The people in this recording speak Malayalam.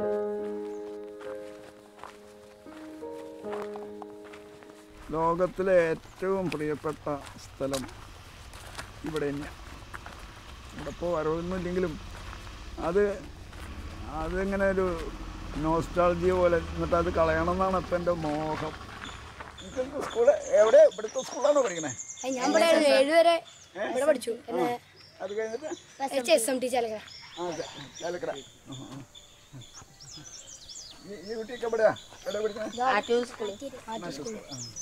ലോകത്തിലെ ഏറ്റവും പ്രിയപ്പെട്ട സ്ഥലം ഇവിടെ തന്നെയാണ് ഇവിടെ ഇപ്പോൾ വരവൊന്നുമില്ലെങ്കിലും അത് അതിങ്ങനെ ഒരു നോസ്റ്റാൾജിയ പോലെ എന്നിട്ട് അത് കളയണം എന്നാണ് ഇപ്പം എൻ്റെ മോഹം നിങ്ങൾക്ക് സ്കൂള് എവിടെ ഇവിടുത്തെ സ്കൂളാണോ പഠിക്കണേ അത് ഞാൻ ഇവിടെ ആയിരുന്നു ഏഴുവരെ ഇവിടെ പഠിച്ചു പിന്നെ അത് കഴിഞ്ഞിട്ട് H S M T Chalakkara ആ ച- ചാലക്കര ആ, ആ. ഈ ഈ കുട്ടിയൊക്കെ എവിടെയാ എവിടെ പഠിക്കണേ ആറ്റൂർ സ്കൂളിൽ സ്കൂൾ ആ